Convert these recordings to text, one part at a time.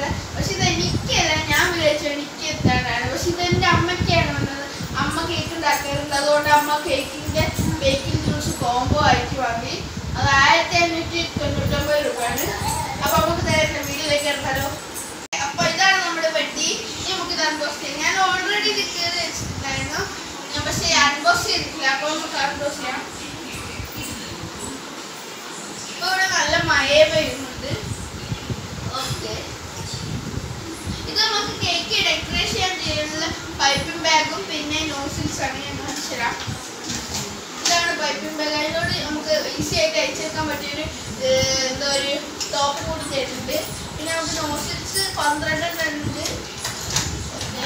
പക്ഷെ ഇത് എനിക്കല്ല ഞാൻ വിചാരിച്ചു എനിക്ക് എത്താനാണ് പക്ഷെ ഇത് എൻ്റെ അമ്മയ്ക്കാണ് വന്നത് അമ്മ കേക്ക് ഉണ്ടാക്കാറുണ്ട് അതുകൊണ്ട് അമ്മ കേക്കിന്റെ ബേക്കിംഗ് ജ്യൂസ് കോംബോ ആയിട്ട് വാങ്ങി അത് ആയിരത്തി അഞ്ഞൂറ്റി തൊണ്ണൂറ്റൊമ്പത് രൂപയാണ് അപ്പൊ നമുക്ക് നേരെ വീട്ടിലേക്ക് എടുത്താലോ അപ്പൊ ഇതാണ് നമ്മുടെ പെട്ടി ഇനി നമുക്ക് ഇത് അൺബോക്സ് ചെയ്യാം ഞാൻ ഓൾറെഡി ഇത് കയറി വെച്ചിട്ടുണ്ടായിരുന്നു ഞാൻ പക്ഷേ അൺബോക്സ് ചെയ്തിട്ടില്ല അപ്പൊ നമുക്ക് അൺബോക്സ് ചെയ്യാം ഇപ്പൊ ഇവിടെ നല്ല മഴ പെയ്യുന്നുണ്ട് ഓക്കെ ഇത് നമുക്ക് കേക്ക് ഡെക്കറേറ്റ് ചെയ്യാൻ ചെയ്യുന്നത് പൈപ്പിംഗ് ബാഗും പിന്നെ നോസിൽസ് ആണ് ഞാൻ കാണിച്ചു തരാം ഇതാണ് പൈപ്പിംഗ് ബാഗ് അതിനോട് നമുക്ക് ഈസി ആയിട്ട് അയച്ചെടുക്കാൻ പറ്റിയൊരു ഏർ, എന്താ ഒരു ടോപ്പ് കൂടി തരുന്നുണ്ട് പിന്നെ നമുക്ക് നോസിൽസ് പന്ത്രണ്ടെണ്ണം ഉണ്ട് ഓക്കെ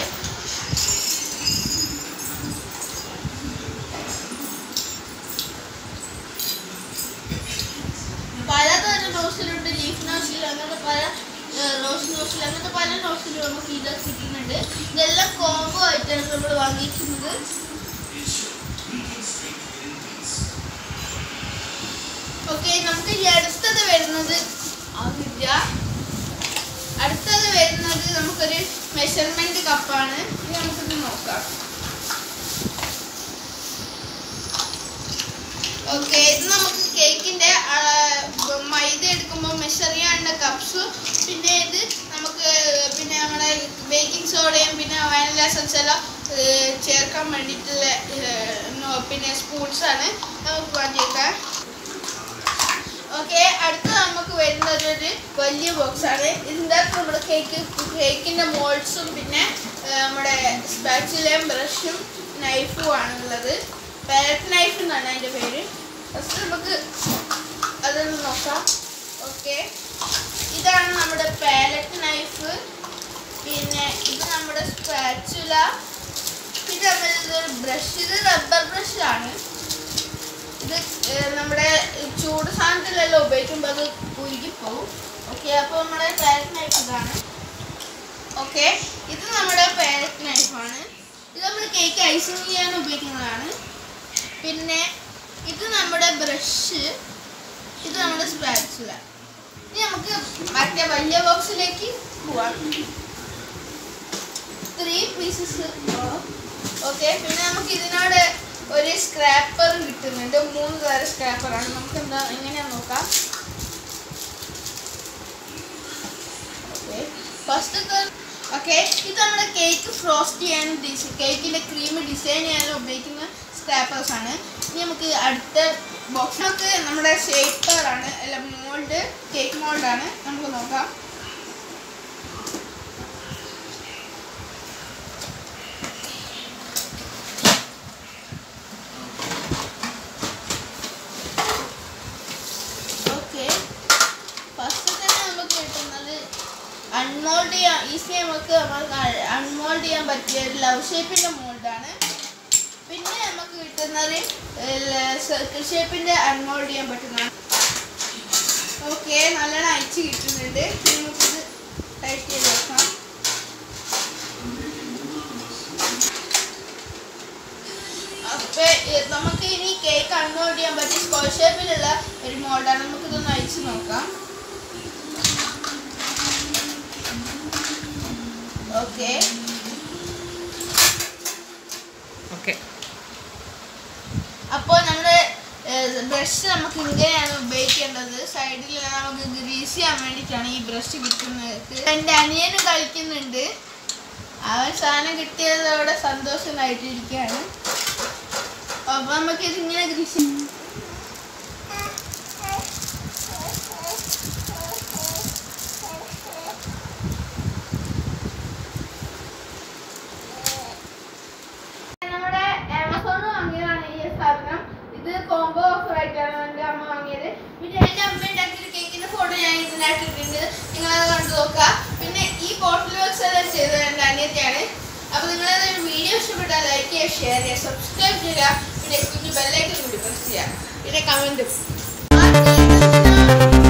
പലതരം നോസിലുണ്ട് ലീഫ് നോസിൽ അങ്ങനത്തെ പല റോസ് നോസിൽ അങ്ങനത്തെ പല നോസിലും നമുക്ക് ഇത് കിട്ടുന്നുണ്ട് ഇതെല്ലാം കോംബോ ആയിട്ടാണ് നമ്മൾ വാങ്ങിയിരിക്കുന്നത് ഓക്കെ നമുക്ക് ഇനി അടുത്തത് വരുന്നത് ആവില്ല അടുത്തത് വരുന്നത് നമുക്കൊരു മെഷർമെന്റ് കപ്പാണ് ഇനി നമുക്കിത് നോക്കാം ഓക്കെ ഇത് നമുക്ക് കേക്കിന്റെ ആ, മൈദ എടുക്കുമ്പോൾ മെഷർ ചെയ്യാനുള്ള കപ്സും പിന്നെ ഇത് നമുക്ക് പിന്നെ നമ്മുടെ ബേക്കിംഗ് സോഡയും പിന്നെ വാനില എസൻസ് എല്ലാം ഏർ, ചേർക്കാൻ വേണ്ടിയിട്ടുള്ള ഏർ, നോ- പിന്നെ സ്പൂൺസ് ആണ് നമുക്ക് വാങ്ങിയേക്കാം ഓക്കെ അടുത്ത നമുക്ക് വരുന്നത് ഒരു വലിയ ബോക്സ് ആണ് ഇതിൻ്റെ അകത്ത് നമ്മുടെ കേക്ക് കേക്കിന്റെ മോൾഡ്സും പിന്നെ ഏർ, നമ്മുടെ സ്പാച്ചുലയും ബ്രഷും നൈഫും ആണുള്ളത് പാരറ്റ് നൈഫ് എന്നാണ് അതിൻ്റെ പേര് ഫസ്റ്റ് നമുക്ക് അതൊന്ന് നോക്കാം ഓക്കെ ഇതാണ് നമ്മുടെ പാലറ്റ് നൈഫ് പിന്നെ ഇത് നമ്മുടെ സ്പാച്ചുല പിന്നെ നമ്മുടെ ഇതൊരു ബ്രഷ് ഇത് റബ്ബർ ബ്രഷാണ് ഇത് ഏർ, നമ്മുടെ ചൂട് സാധനത്തിലെല്ലാം ഉപയോഗിക്കുമ്പോൾ അത് ഉരുകിപ്പോവും ഓക്കെ അപ്പോൾ നമ്മുടെ പാരറ്റ് നൈഫ് ഇതാണ് ഓക്കെ ഇത് നമ്മുടെ പാരറ്റ് നൈഫാണ് ഇത് നമ്മൾ കേക്ക് ഐസിങ് ചെയ്യാൻ ഉപയോഗിക്കുന്നതാണ് പിന്നെ ഇത് നമ്മുടെ ബ്രഷ് ഇത് നമ്മുടെ സ്പാച്ചുല ഇനി നമുക്ക് മറ്റേ വലിയ ബോക്സിലേക്ക് പോവാം ത്രീ പീസസ് ഓക്കെ പിന്നെ നമുക്ക് ഇതിനോട് ഒരു സ്ക്രാപ്പർ കിട്ടുന്നുണ്ട് മൂന്ന് തരം സ്ക്രാപ്പറാണ് നമുക്ക് എന്താ എങ്ങനെയാന്ന് നോക്കാം ഓക്കെ ഫസ്റ്റത്തെ ഓക്കെ ഇത് നമ്മുടെ കേക്ക് ഫ്രോസ്റ്റ് ചെയ്യാനും കേക്കിന്റെ ക്രീം ഡിസൈൻ ചെയ്യാനും ഉപയോഗിക്കുന്ന സ്ക്രാപ്പേഴ്സ് ആണ് ഇനി നമുക്ക് അടുത്ത ബോക്സ് നമുക്ക് നമ്മുടെ ഷേപ്പർ ആണ് അല്ല മോൾഡ് കേക്ക് മോൾഡാണ് നമുക്ക് നോക്കാം ഓക്കെ ഫസ്റ്റ് തന്നെ നമുക്ക് കിട്ടുന്നത് അൺമോൾഡ് ചെയ്യാൻ ഈസി നമുക്ക് അൺമോൾഡ് ചെയ്യാൻ പറ്റിയ ഒരു ലവ് ഷേപ്പിന്റെ മോൾഡാണ് പിന്നെ നമുക്ക് കിട്ടുന്നത് സർക്കിൾ ഷേപ്പിന്റെ അൺമോൾഡ് ചെയ്യാൻ പറ്റുന്നതാണ് ഓക്കെ നല്ലോണം അയച്ച് കിട്ടുന്നുണ്ട് ഇനി നമുക്കിത് ടൈറ്റ് ചെയ്ത് വെക്കാം അപ്പൊ ഇ- നമുക്ക് ഇനി കേക്ക് അൺമോൾഡ് ചെയ്യാൻ പറ്റിയ സ്ക്വയർ ഷേപ്പിലുള്ള ഒരു മോൾഡാണ് നമുക്ക് ഇതൊന്ന് അയച്ചു നോക്കാം ഓക്കെ ഓക്കെ അപ്പോൾ നമ്മുടെ ബ്രഷ് നമുക്ക് ഇങ്ങനെയാണ് ഉപയോഗിക്കേണ്ടത് സൈഡിൽ നമുക്ക് ഗ്രീസ് ചെയ്യാൻ വേണ്ടിയിട്ടാണ് ഈ ബ്രഷ് കിട്ടുന്നത് എൻ്റെ അനിയന് കളിക്കുന്നുണ്ട് അവൻ സാധനം കിട്ടിയതോടെ സന്തോഷമായിട്ടിരിക്കുകയാണ് അപ്പൊ നമുക്ക് ഇതിങ്ങനെ ഗ്രീസ് നമ്മുടെ ആമസോണിൽ വാങ്ങിയതാണ് ഈ സാധനം ഇത് കോംബോ ഓഫർ ആയിട്ടാണ് എൻ്റെ അമ്മ വാങ്ങിയത് പിന്നെ എൻ്റെ അമ്മ ഉണ്ടാക്കിയ കേക്കിന്റെ ഫോട്ടോ ഞാൻ ഇതിനായിട്ടിട്ടുണ്ട് നിങ്ങളത് കണ്ടു നോക്കുക പിന്നെ ഈ ബോട്ടിൽ ബോക്സ് എല്ലാം ചെയ്തത് എൻ്റെ അനിയത്തിയാണ് അപ്പോൾ നിങ്ങളത് വീഡിയോ ഇഷ്ടപ്പെട്ടാൽ ലൈക്ക് ചെയ്യുക ഷെയർ ചെയ്യുക സബ്സ്ക്രൈബ് ചെയ്യുക പിന്നെ കുഞ്ഞു ബെല്ലൈക്കൻ കൂടി പ്രസ് ചെയ്യുക പിന്നെ കമൻറ്റും